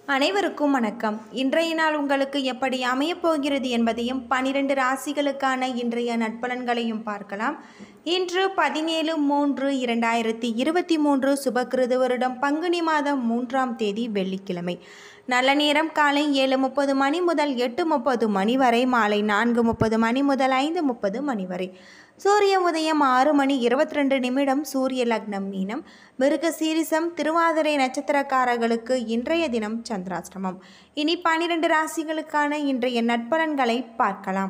அனைவருக்கும் வணக்கம் இன்றைய நாள் உங்களுக்கு எப்படி அமையப் போகிறது என்பதையும் பனிரெண்டு ராசிகளுக்கான இன்றைய நட்பலன்களையும் பார்க்கலாம் இன்று பதினேழு மூன்று இரண்டாயிரத்தி இருபத்தி மூன்று சுபகிருது வருடம் பங்குனி மாதம் மூன்றாம் தேதி வெள்ளிக்கிழமை நல்ல நேரம் காலை ஏழு முப்பது மணி முதல் எட்டு முப்பது மணி வரை மாலை நான்கு முப்பது மணி முதல் ஐந்து முப்பது மணி வரை சூரிய உதயம் ஆறு மணி இருபத்தி ரெண்டு நிமிடம் சூரிய லக்னம் மீனம் மிருக சீரிசம் திருவாதிரை நட்சத்திரக்காரர்களுக்கு இன்றைய தினம் சந்திராஷ்டமம் இனி பன்னிரண்டு ராசிகளுக்கான இன்றைய நட்பலன்களை பார்க்கலாம்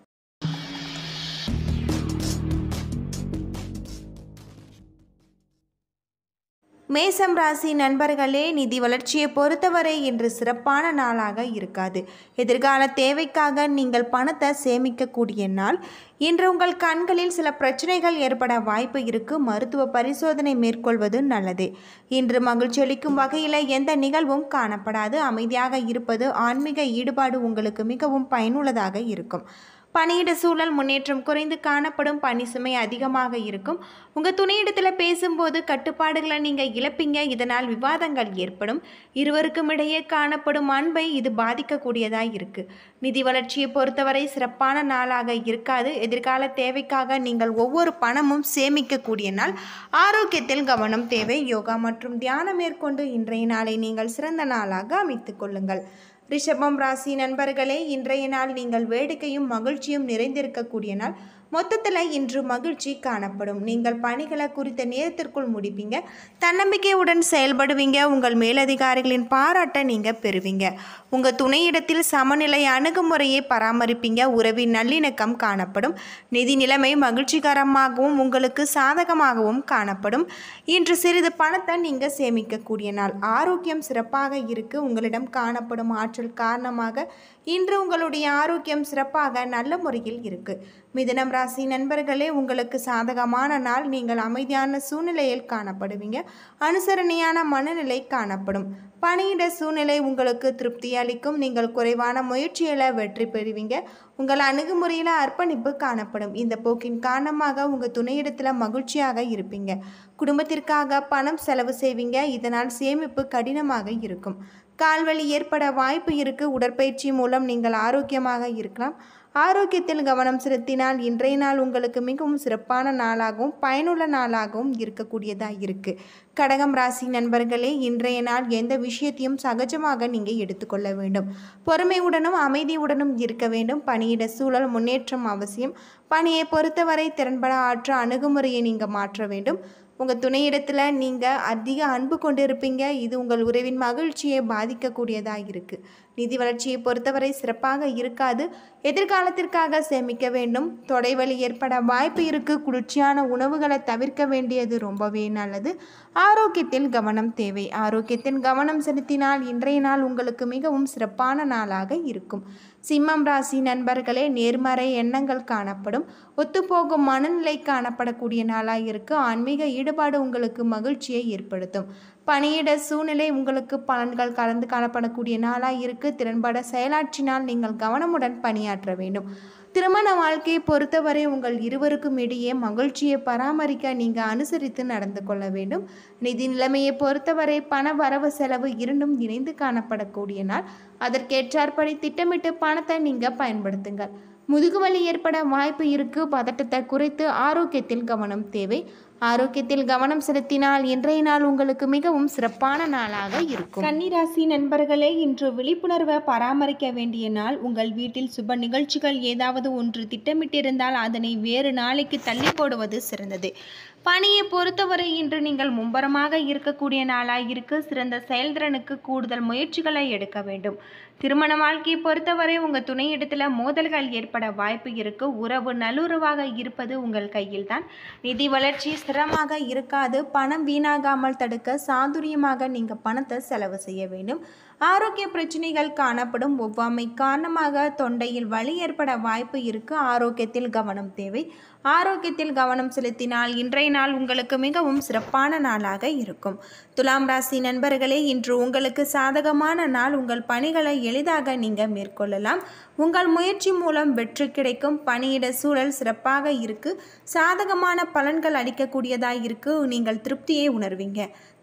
மேசம் ராசி நண்பர்களே நிதி வளர்ச்சியை பொறுத்தவரை இன்று சிறப்பான நாளாக இருக்காது எதிர்கால தேவைக்காக நீங்கள் பணத்தை சேமிக்கக்கூடிய நாள் இன்று உங்கள் கண்களில் சில பிரச்சனைகள் ஏற்பட வாய்ப்பு இருக்கு மருத்துவ பரிசோதனை மேற்கொள்வது நல்லது இன்று மகிழ்ச்சி அளிக்கும் வகையில் எந்த நிகழ்வும் காணப்படாது அமைதியாக இருப்பது ஆன்மீக ஈடுபாடு உங்களுக்கு மிகவும் பயனுள்ளதாக இருக்கும் பணியிட சூழல் முன்னேற்றம் குறைந்து காணப்படும் பணி சுமை அதிகமாக இருக்கும் உங்கள் துணையிடத்தில் பேசும்போது கட்டுப்பாடுகளை நீங்கள் இழப்பீங்க இதனால் விவாதங்கள் ஏற்படும் இருவருக்கும் இடையே காணப்படும் அன்பை இது பாதிக்கக்கூடியதாக இருக்குது நிதி வளர்ச்சியை பொறுத்தவரை சிறப்பான நாளாக இருக்காது எதிர்கால தேவைக்காக நீங்கள் ஒவ்வொரு பணமும் சேமிக்கக்கூடிய நாள் ஆரோக்கியத்தில் கவனம் தேவை யோகா மற்றும் தியானம் மேற்கொண்டு இன்றைய நாளை நீங்கள் சிறந்த நாளாக அமைத்துக் கொள்ளுங்கள் ரிஷபம் ராசி நண்பர்களே இன்றைய நாள் நீங்கள் வேடிக்கையும் மகிழ்ச்சியும் நிறைந்திருக்கக்கூடிய நாள் மொத்தத்தில் இன்று மகிழ்ச்சி காணப்படும் நீங்கள் பணிகளை குறித்த நேரத்திற்குள் முடிப்பீங்க தன்னம்பிக்கையுடன் செயல்படுவீங்க உங்கள் மேலதிகாரிகளின் பாராட்டை நீங்கள் பெறுவீங்க உங்கள் துணையிடத்தில் சமநிலை அணுகுமுறையை பராமரிப்பீங்க உறவின் நல்லிணக்கம் காணப்படும் நிதி நிலைமை மகிழ்ச்சிகரமாகவும் உங்களுக்கு சாதகமாகவும் காணப்படும் இன்று சிறிது பணத்தை நீங்கள் சேமிக்கக்கூடிய நாள் ஆரோக்கியம் சிறப்பாக இருக்கு உங்களிடம் காணப்படும் ஆற்றல் காரணமாக இன்று உங்களுடைய ஆரோக்கியம் சிறப்பாக நல்ல முறையில் இருக்கு மிதனம் ராசி நண்பர்களே உங்களுக்கு சாதகமான நாள் நீங்கள் அமைதியான சூழ்நிலையில் காணப்படுவீங்க அனுசரணையான மனநிலை காணப்படும் பணியிட சூழ்நிலை உங்களுக்கு திருப்தி அளிக்கும் நீங்கள் குறைவான முயற்சியில் வெற்றி பெறுவீங்க உங்கள் அணுகுமுறையில் அர்ப்பணிப்பு காணப்படும் இந்த போக்கின் காரணமாக உங்கள் துணையிடத்தில் மகிழ்ச்சியாக இருப்பீங்க குடும்பத்திற்காக பணம் செலவு செய்வீங்க இதனால் சேமிப்பு கடினமாக இருக்கும் கால்வலி ஏற்பட வாய்ப்பு இருக்குது உடற்பயிற்சி மூலம் நீங்கள் ஆரோக்கியமாக இருக்கலாம் ஆரோக்கியத்தில் கவனம் செலுத்தினால் இன்றைய நாள் உங்களுக்கு மிகவும் சிறப்பான நாளாகவும் பயனுள்ள நாளாகவும் இருக்கக்கூடியதாக இருக்குது கடகம் ராசி நண்பர்களே இன்றைய நாள் எந்த விஷயத்தையும் சகஜமாக நீங்கள் எடுத்துக்கொள்ள வேண்டும் பொறுமையுடனும் அமைதியுடனும் இருக்க வேண்டும் பணியிட சூழல் முன்னேற்றம் அவசியம் பணியை பொறுத்தவரை திறன்பட ஆற்ற அணுகுமுறையை நீங்கள் மாற்ற வேண்டும் உங்கள் துணையிடத்தில் நீங்கள் அதிக அன்பு கொண்டு இருப்பீங்க இது உங்கள் உறவின் மகிழ்ச்சியை பாதிக்கக்கூடியதாக இருக்குது நிதி வளர்ச்சியை பொறுத்தவரை சிறப்பாக இருக்காது எதிர்காலத்திற்காக சேமிக்க வேண்டும் தொடைவலி ஏற்பட வாய்ப்பு இருக்குது குளிர்ச்சியான உணவுகளை தவிர்க்க வேண்டியது ரொம்பவே நல்லது ஆரோக்கியத்தில் கவனம் தேவை ஆரோக்கியத்தில் கவனம் செலுத்தினால் இன்றைய நாள் உங்களுக்கு மிகவும் சிறப்பான நாளாக இருக்கும் சிம்மம் ராசி நண்பர்களே நேர்மறை எண்ணங்கள் காணப்படும் ஒத்துப்போகும் மனநிலை காணப்படக்கூடிய நாளாக இருக்கு ஆன்மீக ஈடுபாடு உங்களுக்கு மகிழ்ச்சியை ஏற்படுத்தும் பணியிட சூழ்நிலை உங்களுக்கு பலன்கள் கலந்து காணப்படக்கூடிய நாளாக இருக்கு திறன்பட செயலாற்றினால் நீங்கள் கவனமுடன் பணியாற்ற வேண்டும் திருமண வாழ்க்கையை பொறுத்தவரை உங்கள் இருவருக்கும் இடையே மகிழ்ச்சியை பராமரிக்க நீங்கள் அனுசரித்து நடந்து கொள்ள வேண்டும் நிதி நிலைமையை பொறுத்தவரை பண வரவு செலவு இரண்டும் இணைந்து காணப்படக்கூடிய நாள் அதற்கேற்றாற்படி திட்டமிட்டு பணத்தை நீங்கள் பயன்படுத்துங்கள் முதுகுவலி ஏற்பட வாய்ப்பு இருக்கு பதட்டத்தை குறைத்து ஆரோக்கியத்தில் கவனம் தேவை ஆரோக்கியத்தில் கவனம் செலுத்தினால் இன்றைய நாள் உங்களுக்கு மிகவும் சிறப்பான நாளாக இருக்கும் கன்னிராசி நண்பர்களே இன்று விழிப்புணர்வை பராமரிக்க வேண்டிய நாள் உங்கள் வீட்டில் சுப நிகழ்ச்சிகள் ஏதாவது ஒன்று திட்டமிட்டிருந்தால் அதனை வேறு நாளைக்கு தள்ளி போடுவது சிறந்தது பணியை பொறுத்தவரை இன்று நீங்கள் மும்பரமாக இருக்கக்கூடிய நாளாக இருக்கு சிறந்த செயல்திறனுக்கு கூடுதல் முயற்சிகளை எடுக்க வேண்டும் திருமண வாழ்க்கையை பொறுத்தவரை உங்கள் துணையிடத்தில் மோதல்கள் ஏற்பட வாய்ப்பு இருக்கு உறவு நல்லுறவாக இருப்பது உங்கள் கையில் தான் நிதி வளர்ச்சி ஸ்திரமாக இருக்காது பணம் வீணாகாமல் தடுக்க சாதுரியமாக நீங்கள் பணத்தை செலவு செய்ய வேண்டும் ஆரோக்கிய பிரச்சனைகள் காணப்படும் ஒவ்வாமை காரணமாக தொண்டையில் வலி ஏற்பட வாய்ப்பு இருக்கு ஆரோக்கியத்தில் கவனம் தேவை ஆரோக்கியத்தில் கவனம் செலுத்தினால் இன்றைய நாள் உங்களுக்கு மிகவும் சிறப்பான நாளாக இருக்கும் துலாம் ராசி நண்பர்களே இன்று உங்களுக்கு சாதகமான நாள் உங்கள் பணிகளை எளிதாக நீங்கள் மேற்கொள்ளலாம் உங்கள் முயற்சி மூலம் வெற்றி கிடைக்கும் பணியிட சூழல் சிறப்பாக இருக்கு சாதகமான பலன்கள் அளிக்கக்கூடியதாக இருக்கு நீங்கள் திருப்தியை உணர்வீங்க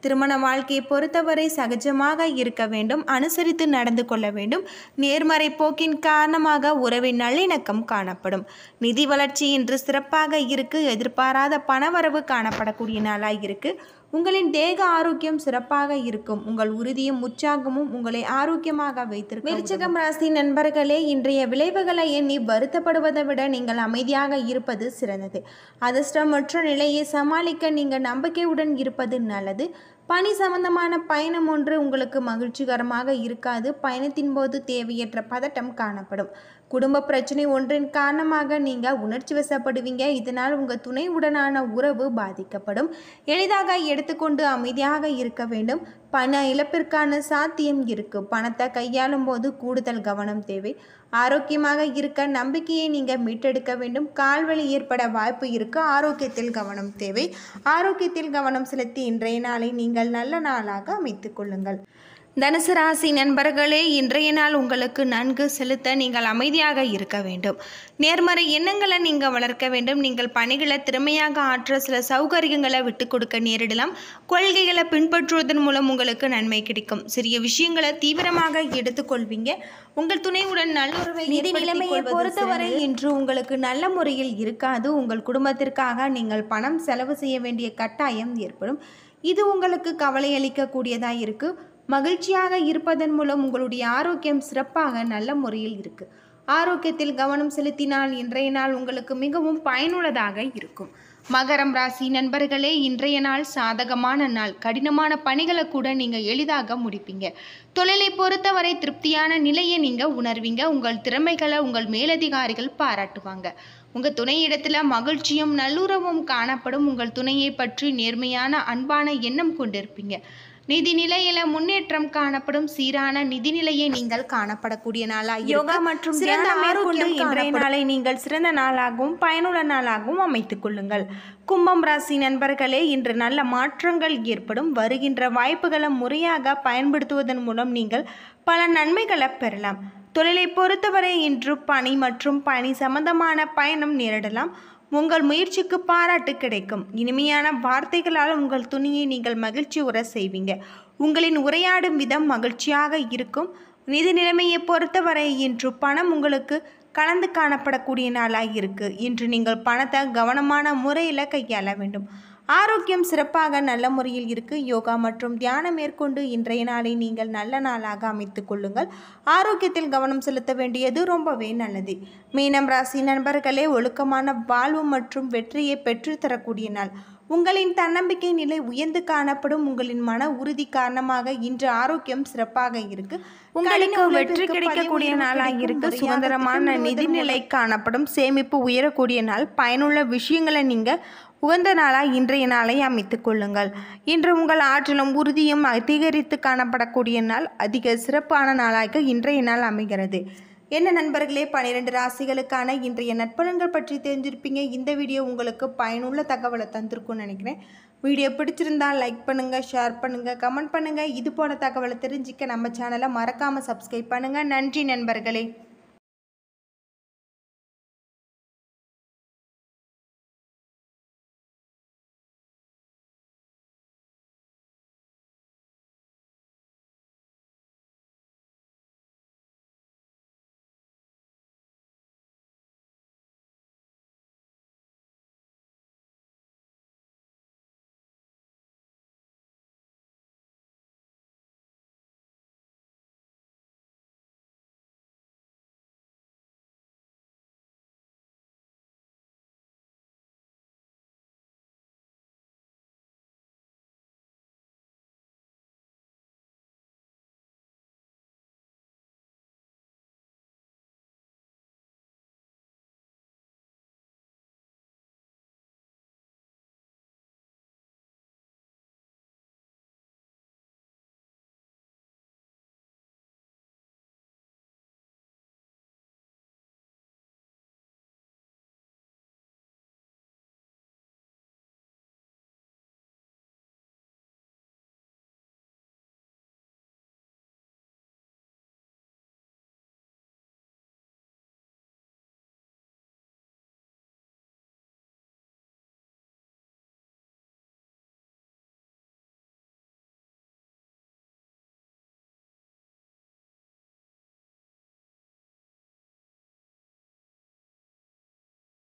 திருமண வாழ்க்கையை பொறுத்தவரை சகஜமாக இருக்க வேண்டும் அனுசரித்து நடந்து கொள்ள வேண்டும் நேர்மறை போக்கின் காரணமாக உறவின் நல்லிணக்கம் காணப்படும் நிதி வளர்ச்சி இன்று சிறப்பாக இருக்கு எதிர்பாராத பணவரவு காணப்படக்கூடிய நாளாக இருக்கு உங்களின் தேக ஆரோக்கியம் சிறப்பாக இருக்கும் உங்கள் உறுதியும் உற்சாகமும் உங்களை ஆரோக்கியமாக வைத்திருக்கும் விருச்சகம் ராசி நண்பர்களே இன்றைய விளைவுகளை எண்ணி வருத்தப்படுவதை விட நீங்கள் அமைதியாக இருப்பது சிறந்தது அதிர்ஷ்டமற்ற நிலையை சமாளிக்க நீங்கள் நம்பிக்கையுடன் இருப்பது நல்லது பணி சம்பந்தமான பயணம் ஒன்று உங்களுக்கு மகிழ்ச்சிகரமாக இருக்காது பயணத்தின் போது தேவையற்ற பதட்டம் காணப்படும் குடும்ப பிரச்சனை ஒன்றின் காரணமாக நீங்கள் உணர்ச்சி வசப்படுவீங்க இதனால் உங்கள் துணையுடனான உறவு பாதிக்கப்படும் எளிதாக எடுத்துக்கொண்டு அமைதியாக இருக்க வேண்டும் பண இழப்பிற்கான சாத்தியம் இருக்கு பணத்தை கையாளும் போது கூடுதல் கவனம் தேவை ஆரோக்கியமாக இருக்க நம்பிக்கையை நீங்கள் மீட்டெடுக்க வேண்டும் கால்வலி ஏற்பட வாய்ப்பு இருக்கு ஆரோக்கியத்தில் கவனம் தேவை ஆரோக்கியத்தில் கவனம் செலுத்தி இன்றைய நாளை நீங்கள் நல்ல நாளாக அமைத்துக் கொள்ளுங்கள் தனுசு ராசி நண்பர்களே இன்றைய நாள் உங்களுக்கு நன்கு செலுத்த நீங்கள் அமைதியாக இருக்க வேண்டும் நேர்மறை எண்ணங்களை நீங்கள் வளர்க்க வேண்டும் நீங்கள் பணிகளை திறமையாக ஆற்ற சில சௌகரியங்களை விட்டு கொடுக்க நேரிடலாம் கொள்கைகளை பின்பற்றுவதன் மூலம் உங்களுக்கு நன்மை கிடைக்கும் சிறிய விஷயங்களை தீவிரமாக எடுத்துக்கொள்வீங்க உங்கள் துணையுடன் நல்லுறவை நிதி நிலைமையை பொறுத்தவரை இன்று உங்களுக்கு நல்ல முறையில் இருக்காது உங்கள் குடும்பத்திற்காக நீங்கள் பணம் செலவு செய்ய வேண்டிய கட்டாயம் ஏற்படும் இது உங்களுக்கு கவலை அளிக்கக்கூடியதாக இருக்குது மகிழ்ச்சியாக இருப்பதன் மூலம் உங்களுடைய ஆரோக்கியம் சிறப்பாக நல்ல முறையில் இருக்கு ஆரோக்கியத்தில் கவனம் செலுத்தினால் இன்றைய நாள் உங்களுக்கு மிகவும் பயனுள்ளதாக இருக்கும் மகரம் ராசி நண்பர்களே இன்றைய நாள் சாதகமான நாள் கடினமான பணிகளை கூட நீங்கள் எளிதாக முடிப்பீங்க தொழிலை பொறுத்தவரை திருப்தியான நிலையை நீங்கள் உணர்வீங்க உங்கள் திறமைகளை உங்கள் மேலதிகாரிகள் பாராட்டுவாங்க உங்கள் துணையிடத்தில் மகிழ்ச்சியும் நல்லுறவும் காணப்படும் உங்கள் துணையை பற்றி நேர்மையான அன்பான எண்ணம் கொண்டிருப்பீங்க நிதி நிலையில முன்னேற்றம் காணப்படும் சீரான நிதிநிலையை நீங்கள் காணப்படக்கூடிய நாளாக யோகா மற்றும் சிறந்த ஆரோக்கியம் இன்றைய நாளை நீங்கள் சிறந்த நாளாகவும் பயனுள்ள நாளாகவும் அமைத்துக் கொள்ளுங்கள் கும்பம் ராசி நண்பர்களே இன்று நல்ல மாற்றங்கள் ஏற்படும் வருகின்ற வாய்ப்புகளை முறையாக பயன்படுத்துவதன் மூலம் நீங்கள் பல நன்மைகளை பெறலாம் தொழிலை பொறுத்தவரை இன்று பணி மற்றும் பணி சம்பந்தமான பயணம் நேரிடலாம் உங்கள் முயற்சிக்கு பாராட்டு கிடைக்கும் இனிமையான வார்த்தைகளால் உங்கள் துணியை நீங்கள் மகிழ்ச்சி உற செய்வீங்க உங்களின் உரையாடும் விதம் மகிழ்ச்சியாக இருக்கும் நிதி நிலைமையை பொறுத்தவரை இன்று பணம் உங்களுக்கு கலந்து காணப்படக்கூடிய நாளாக இருக்கு இன்று நீங்கள் பணத்தை கவனமான முறையில் கையாள வேண்டும் ஆரோக்கியம் சிறப்பாக நல்ல முறையில் இருக்கு யோகா மற்றும் தியானம் மேற்கொண்டு இன்றைய நாளை நீங்கள் நல்ல நாளாக அமைத்துக் கொள்ளுங்கள் ஆரோக்கியத்தில் கவனம் செலுத்த வேண்டியது ரொம்பவே நல்லது மீனம் ராசி நண்பர்களே ஒழுக்கமான வாழ்வு மற்றும் வெற்றியை பெற்றுத்தரக்கூடிய நாள் உங்களின் தன்னம்பிக்கை நிலை உயர்ந்து காணப்படும் உங்களின் மன உறுதி காரணமாக இன்று ஆரோக்கியம் சிறப்பாக இருக்கு உங்களுக்கு வெற்றி கிடைக்கக்கூடிய நாளாக இருக்கு சுதந்திரமான நிதிநிலை காணப்படும் சேமிப்பு உயரக்கூடிய நாள் பயனுள்ள விஷயங்களை நீங்கள் உகந்த நாளாக இன்றைய நாளை அமைத்துக் கொள்ளுங்கள் இன்று உங்கள் ஆற்றலும் உறுதியும் அதிகரித்து காணப்படக்கூடிய நாள் அதிக சிறப்பான நாளாக இன்றைய நாள் அமைகிறது என்ன நண்பர்களே பன்னிரெண்டு ராசிகளுக்கான இன்றைய நட்பலன்கள் பற்றி தெரிஞ்சிருப்பீங்க இந்த வீடியோ உங்களுக்கு பயனுள்ள தகவலை தந்திருக்கும்னு நினைக்கிறேன் வீடியோ பிடிச்சிருந்தா லைக் பண்ணுங்கள் ஷேர் பண்ணுங்கள் கமெண்ட் பண்ணுங்கள் இது போல தகவலை தெரிஞ்சுக்க நம்ம சேனலை மறக்காமல் சப்ஸ்கிரைப் பண்ணுங்கள் நன்றி நண்பர்களே